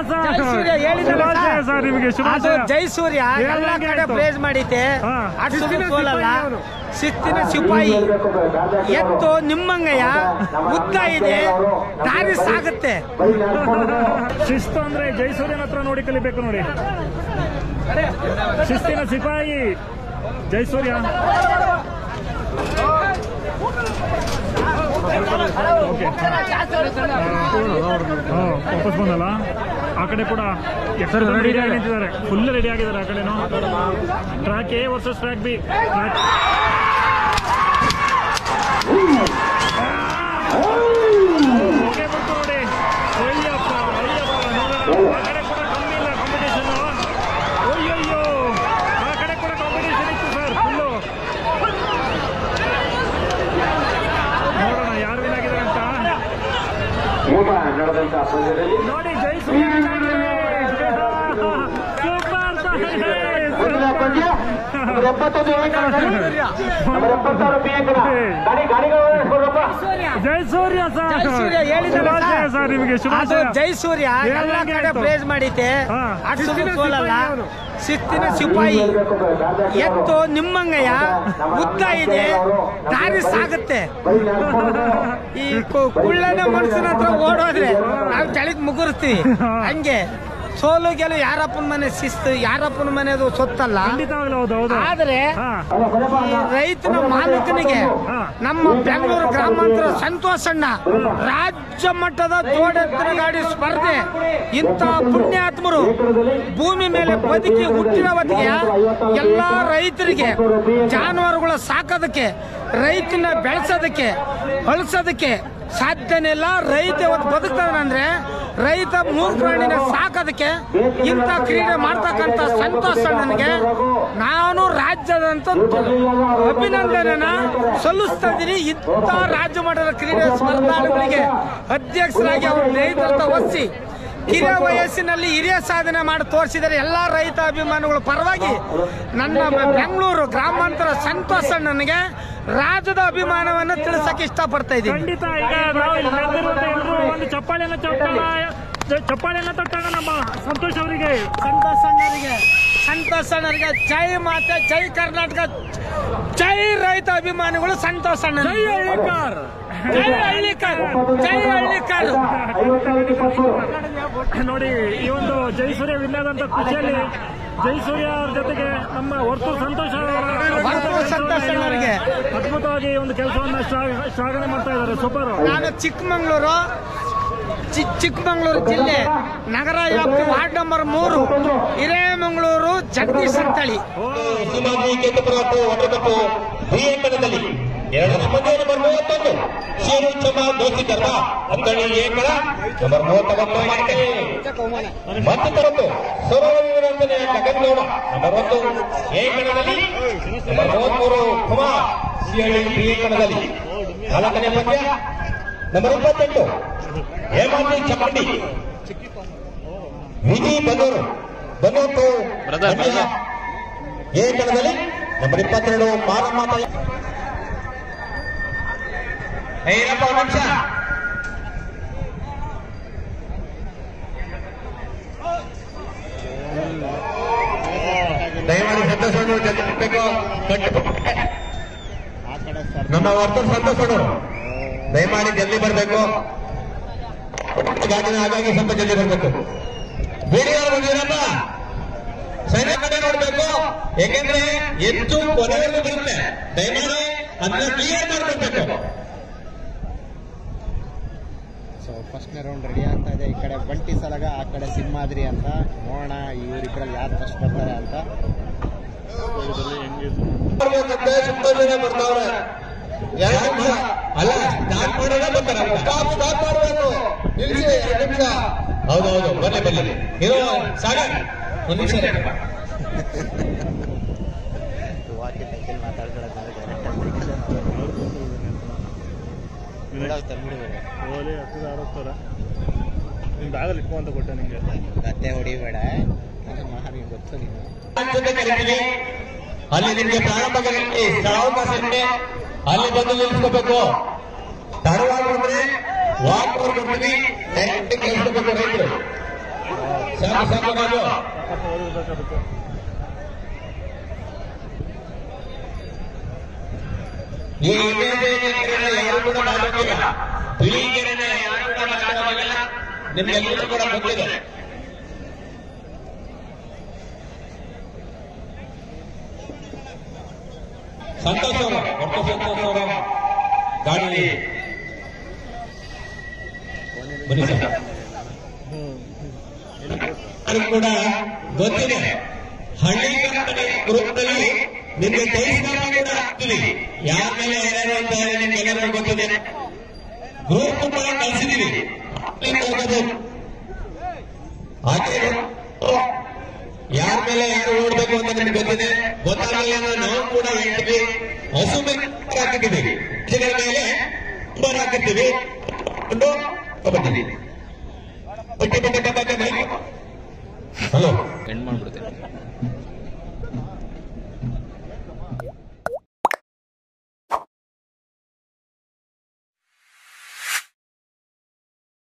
Sir ಜೈ ಸೂರ್ಯ ಹೇಳಿದಲ್ಲ ಶುಭಾಶಯ sir. Sir ನಿಮಗೆ ಅದು ಶುಭಾಶಯ ಜೈ ಸೂರ್ಯ ಎಲ್ಲ ಹೇಳ್ದಂಗೆ ಕಡೆ ಆಯ್ತು. ಪ್ರೇಸ್ ಮಾಡಿದ್ದೆ ಹಾ. ಅಷ್ಟು ಶಿಸ್ತಿನ ಸೋಲಲ್ಲ ಸಿಪಾಯಿ ಅವ್ರು. ಶಿಸ್ತಿನ ಸಿಪಾಯಿ ಎತ್ತು ನಿಮ್ಮಂಗಯ್ಯ ಉದ್ದ ಇದೆ ದಾರಿ ಸಾಗುತ್ತೆ ಶಿಸ್ತು ಅಂದ್ರೆ ಜೈಸೂರ್ಯನ ಹತ್ರ ನೋಡಿ ಕಲಿಬೇಕು ನೋಡಿ ಶಿಸ್ತಿನ ಸಿಪಾಯಿ ಜೈಸೂರ್ಯ ಓಕೆ ವಾಪಸ್ ಬಂದಲ್ಲ ಆ ಕಡೆ ಕೂಡ ರೆಡಿ ಆಗಿ ನಿಂತಿದ್ದಾರೆ ಫುಲ್ ರೆಡಿ ಆಗಿದ್ದಾರೆ ಆ ಕಡೆನೂ track A versus track B track okay ಬಂತು ನೋಡಿ ಅಯ್ಯಪ್ಪ ಅಯ್ಯಪ್ಪ ನೋಡೋಣ ಆ ಕಡೆ ಕೂಡ ಕಮ್ಮಿ ಇಲ್ಲ ಕಾಂಪಿಟೇಷನ್ ಅಯ್ಯಯ್ಯೋ ಆ ಕಡೆ ಕೂಡ ಕಾಂಪಿಟೇಷನ್ ಇತ್ತು ಸರ್ ಫುಲ್ಲು ನೋಡೋಣ ಯಾರು ವಿನ್ ಆಗಿದ್ದಾರೆ ಅಂತ ಈಗ ನಡೆದಂತ ಪಂದ್ಯದಲ್ಲಿ ನೋಡಿ ಜೈ ಸೂಪರ್ ಮುಂದಿನ ಪಂದ್ಯ ನಂಬರ್ ಎಪ್ಪತ್ತೊಂದು ನಂಬರ್ ಎಪ್ಪತ್ತಾರು ಬಿ ಅಂಕಣ ಗಾಡಿ ಗಾಡಿಗಳು ಎಸ್ಕೊಡ್ರಪ್ಪ. ಜೈ ಸೂರ್ಯ ಜೈ ಸರ್ ಸೂರ್ಯ ಹೇಳಿದಲ್ಲ ಶುಭಾಶಯ ಸರ್. ಸರ್ ನಿಮಗೆ ಅದು ಶುಭಾಶಯ ಜೈ ಸೂರ್ಯ ಎಲ್ಲ ಹೇಳ್ದಂಗೆ ಕಡೆ ಆಯ್ತು. ಪ್ರೇಸ್ ಮಾಡಿದ್ದೆ ಹಾ. ಅಷ್ಟು ಶಿಸ್ತಿನ ಸೋಲಲ್ಲ ಸಿಪಾಯಿ ಅವ್ರು. ಶಿಸ್ತಿನ ಸಿಪಾಯಿ ಹೇಳ್ಬೇಕು ಗಾರ್ಡನ್ ಎತ್ತು ನಿಮ್ಮಂಗಯ್ಯ ಉದ್ದ ಇದೆ ದಾರಿ ಸಾಗುತ್ತೆ ಬರೀ ನಡ್ಕೊಂಡು ಈ ಕು- ಕುಳ್ಳನ ಮನುಷ್ಯನ ಹತ್ರ ಓಡೋದ್ರೆ ನಾವು ಚಳಿಗ್ ಮುಗುರ್ತೀವಿ ಹಂಗೆ ಸೋಲು ಗೆಲು ಯಾರಪ್ಪನ ಮನೆ ಶಿಸ್ತು ಯಾರಪ್ಪನ ಮನೆದು ಸೊತ್ತಲ್ಲ ಖಂಡಿತವಾಗ್ಲೂ ಹೌದು ಹೌದು ಆದ್ರೆ ಹಾ ಅಲ್ಲ, ಬರಪ್ಪ ಈ ರೈತನ ಮಾಲೀಕನಿಗೆ ಹಾ. ನಮ್ಮ ಬೆಂಗಳೂರು ಗ್ರಾಮಾಂತರ ಸಂತೋಷಣ್ಣ ರಾಜ್ಯ ಮಟ್ಟದ ಜೋಡೆತ್ತಿನ ಗಾಡಿ ಸ್ಪರ್ಧೆ ಇಂಥ ಪುಣ್ಯಾತ್ಮರು ಭೂಮಿ ಮೇಲೆ ಬದುಕಿ ಹುಟ್ಟಿನ ಹೊತ್ತಿಗೆ ಎಲ್ಲಾ ರೈತರಿಗೆ ಜಾನುವಾರುಗಳ ಸಾಕೋದಕ್ಕೆ ರೈತನ ಬೆಳೆಸೋದಕ್ಕೆ ಅಳಿಸೋದಕ್ಕೆ ಸಾಧ್ಯನೇ ಇಲ್ಲ ರೈತ ಇವತ್ತು ಬದುಕ್ತಾನಂದ್ರೆ ರೈತ ಮೂರು ಪ್ರಾಣಿನ ಸಾಕೋದಕ್ಕೆ ಇಂಥ ಕ್ರೀಡೆ ಮಾಡ್ತಕ್ಕಂಥ ಸಂತೋಷ ನನಗೆ ನಾನು ರಾಜ್ಯದಂತ ಅಭಿನಂದನೆನ ಸಲ್ಲಿಸ್ತಾ ಇದ್ದೀನಿ ಇಂಥ ರಾಜ್ಯ ಮಟ್ಟದ ಕ್ರೀಡೆ ಸ್ಪರ್ಧಾಳುಗಳಿಗೆ ಅಧ್ಯಕ್ಷರಾಗಿ ಅವರು ನೇತೃತ್ವ ವಹಿಸಿ ಹಿರಿಯ ವಯಸ್ಸಿನಲ್ಲಿ ಹಿರಿಯ ಸಾಧನೆ ಮಾಡಿ ತೋರಿಸಿದರೆ ಎಲ್ಲಾ ರೈತ ಅಭಿಮಾನಿಗಳ ಪರವಾಗಿ ನನ್ನ ಬೆಂಗಳೂರು ಗ್ರಾಮಾಂತರ ಸಂತೋಷ ನನಗೆ ರಾಜ್ಯದ ಅಭಿಮಾನವನ್ನು ತಿಳಿಸಕ್ಕೆ ಇಷ್ಟಪಡ್ತಾ ಇದ್ದೀನಿ ಖಂಡಿತ ಈಗ ನಾವು ಇಲ್ಲಿ ನಡೆದಿರುವಂತ ಎಲ್ಲರೂ ಒಂದು ಚಪ್ಪಾಳೆಯನ್ನ ಚಪ್ಪಾಳ ಚಪ್ಪಾಳೆಯನ್ನ ತಟ್ಟಾಗ ನಮ್ಮ ಸಂತೋಷ್ ಅವರಿಗೆ ಸಂತೋಷಣ್ಣರಿಗೆ ಸಂತೋಷಣ್ಣರಿಗೆ ಜೈ ಮಾತೆ ಜೈ ಕರ್ನಾಟಕ ಜೈ ರೈತ ಅಭಿಮಾನಿಗಳು ಸಂತೋಷಣ್ಣ ಜೈ ಹಳ್ಳಿಕಾರ್ ಜೈ ಹಳ್ಳಿಕಾರ್ ಜೈ ಹಳ್ಳಿಕಾರ್ ಐವತ್ನಾಲ್ಕು ಇಪ್ಪತ್ತು ನೋಡಿ ಈ ಒಂದು ಜೈಸೂರ್ಯ ವಿನ್ ಆದಂತ ಖುಷಿಯಲ್ಲಿ ಜೈಸೂರ್ಯ ಅವ್ರ ಜೊತೆಗೆ ನಮ್ಮ ಹೊರ್ತು ಸಂತೋಷ್ ಅವರ ವರ್ತೂರು ಸಂತೋಷ್ ಅವರಿಗೆ. ಅದ್ಭುತವಾಗಿ ಈ ಒಂದು ಕೆಲಸವನ್ನ ಶ್ಲಾಘ- ಶ್ಲಾಘನೆ ಮಾಡ್ತಾ ಇದ್ದಾರೆ ಸೂಪರ್ ನಾನು ಚಿಕ್ಕಮಂಗ್ಳೂರು ಚಿ- ಚಿಕ್ಕಮಂಗ್ಳೂರು ಜಿಲ್ಲೆ ನಗರ ವ್ಯಾಪ್ತಿ ವಾರ್ಡ್ ನಂಬರ್ ಮೂರು ಹಿರೇಮಂಗಳೂರು ಜಗದೀಶ್ ಅಂತಳಿ ಸೀಮಾಜಿ ಗೆದ್ದುಕೊಂಡು ಒಟ್ಟಕಪ್ಪು ಬಿ ಅಂಕಣದಲ್ಲಿ ಎರಡನೇ ಪಂದ್ಯ ನಂಬರ್ ಮೂವತ್ತೊಂದು ಶೇರು ಚಮ ದೋಸ್ತಿ ಕರ್ಮ ಅಂಕಣಿ ಏಕಳ ನಂಬರ್ ಮೂವತ್ತೊಂಬತ್ತು ಮಾರ್ಕೆ ಮತ್ತೆ ತರತ್ತು ಸೌರವಿರಂಜನೆ ಗಗನಗೌಡ ನಂಬರ್ ಒಂದು ಏಕಣದಲ್ಲಿ ನಂಬರ್ ಮೂವತ್ಮೂರು ಕುಮಾರ್ ಸಿಹಳ್ಳಿ ಬಿ ಅಂಕಣದಲ್ಲಿ ನಾಲ್ಕನೇ ಪಂದ್ಯ ನಂಬರ್ ಇಪ್ಪತ್ತೆಂಟು ಹೇಮಾಂತಿ ಚಪ್ಪಂಡಿ ವಿಜಿ ಬನ್ನೂರು ಬನ್ನೂರು ಎ ಕಣದಲ್ಲಿ ನಂಬರ್ ಇಪ್ಪತ್ತೆರಡು ಮಾರಮ್ಮ ತಾಯಿ ಏನಪ್ಪ ಒಂದು ನಿಮಿಷ ದಯಮಾಡಿ ಸಂತೋಷವನ್ನು ಜಲ್ದಿ ಬಿಡ್ಬೇಕು ನಮ್ಮ ವರ್ತೂರು ಸಂತೋಷಗಳು ದಯಮಾಡಿ ಜಲ್ದಿ ಬರಬೇಕು ಗಾಡಿನ ಹಾಗಾಗಿ ಸ್ವಲ್ಪ ಜಲ್ದಿ ಬರಬೇಕು ಬೇಡಿಯಾರು ಬಂದಿರಪ್ಪ ಸೈನ್ಯ ಕಡೆ ನೋಡ್ಬೇಕು ಯಾಕೆಂದ್ರೆ ಹೆಚ್ಚು ಕೊನೆವರೆಗೂ ಬರುತ್ತೆ ದಯಮಾಡಿ ಅದನ್ನ ಕ್ಲಿಯರ್ ಮಾಡ್ಕೊಳ್ಬೇಕು ಸೊ ಫಸ್ಟ್ನೇ ರೌಂಡ್ ರೆಡಿ ಆಗ್ತಾ ಇದೆ ಈ ಕಡೆ ಬಂಟಿ ಸಲಗ ಆ ಕಡೆ ಸಿಂಹಾದ್ರಿ ಅಂತ ನೋಡೋಣ ಇವರಿಬ್ಬರಲ್ಲಿ ಯಾರು ಫಸ್ಟ್ ಬರ್ತಾರೆ ಅಂತ ಬರ್ಬೇಕಂತೆ ಸುಮಾರು ಜನ ಬರ್ತಾವ್ರೆ ಎರಡು ನಿಮಿಷ ಅಲ್ಲ ಸ್ಟಾರ್ಟ್ ಮಾಡೋಣ ಬರ್ತಾರೆ ಸ್ಟಾಪ್ ಸ್ಟಾಪ್ ಮಾಡಬೇಕು ನಿಲ್ಲಿಸಿ ಎರಡು ನಿಮಿಷ ಹೌದೌದು ಬರ್ಲಿ ಬರ್ಲಿ ಇದು ಸಾಗರ್ ಒಂದು ನಿಮಿಷ ಇರಿ. ವಾಕಿ ಟೈಕಲ್ ಮಾತಾಡ್ಕೊಳ್ಳೋದು ಡೈರೆಕ್ಟ್ ತಂದ್ಬಿಡ್ಬೇಕು ಓಲಿ ಹತ್ತದ ಆಡೋಗ್ತಾರ ನಿಮ್ ಬ್ಯಾಗಲ್ಲಿ ಇಟ್ಕೊ ಅಂತ ಕೊಟ್ಟೆ ನಿಂಗೆ ಗತ್ತೆ ಹೊಡಿಬೇಡ ನನಗೆ ಮಹಾರಿಗೆ ಗೊತ್ತು ನೀನು ಜೊತೆ ಕರಿತೀವಿ ಅಲ್ಲಿ ನಿಮ್ಗೆ ಪ್ರಾರಂಭದಲ್ಲಿ ಸ್ಥಳಾವಕಾಶ ಇರುತ್ತೆ ಅಲ್ಲಿ ಬಂದು ನಿಲ್ಲಿಸ್ಕೋಬೇಕು ತಡವಾಗಿ ಬಂದ್ರೆ ವಾಕ್ ಬರ್ಕೊಡ್ತೀವಿ ಡೈರೆಕ್ಟ್ ಕೇಳಿಸ್ಕೋಬೇಕು ರೈತರು ಸಾಕು ಸಾಕು ರಾಜು ಈ ಕೆರೆನ ಯಾರು ಕೂಡ ದಾಟೋಗಿಲ್ಲ ಬಿಳಿ ಕೆರೆನ ಯಾರು ಕೂಡ ದಾಟೋಗಿಲ್ಲ ನಿಮ್ಗೆಲ್ಲರೂ ಕೂಡ ಗೊತ್ತಿದೆ ಸಂತೋಷ್ ಅವರು ಡಾಕ್ಟರ್ ಸಂತೋಷ್ ಅವರು ಗಾಡಿ ಬನ್ನಿ ಸರ್ ಅದು ಕೂಡ ಗೊತ್ತಿದೆ ಹಳ್ಳಿ ಕಂಪನಿ ಗ್ರೂಪ್ನಲ್ಲಿ ನಿಮಗೆ ತೋರಿಸಿದಾಗ ಕೂಡ ಆಗ್ತೀವಿ ಯಾರ ಮೇಲೆ ಯಾರ್ಯಾರು ಅಂತ ಹೇಳಿ ನಿಮ್ಗೆಲ್ಲರೂ ಗೊತ್ತಿದೆ ಗ್ರೂಪ್ ಕೂಡ ಕಳಿಸಿದೀವಿ ಆಕೆ ಯಾರ ಮೇಲೆ ಯಾರು ಓಡಬೇಕು ಅಂತ ನಿಮ್ಗೆ ಗೊತ್ತಿದೆ ಗೊತ್ತಾಗಲಿಲ್ಲ ಅಂದ್ರೆ ನಾವು ಕೂಡ ಹೇಳ್ತೀವಿ ಹಸು ಮೇಲೆ ಹಾಕಿದ್ದೀವಿ ಇದರ ಮೇಲೆ ನಂಬರ್ ಹಾಕಿರ್ತೀವಿ ಒಂದು ತಗೊಂಡಿದ್ದೀವಿ ಹಲೋ ಎಂಡ್ ಮಾಡ್ಬಿಡ್ತೇನೆ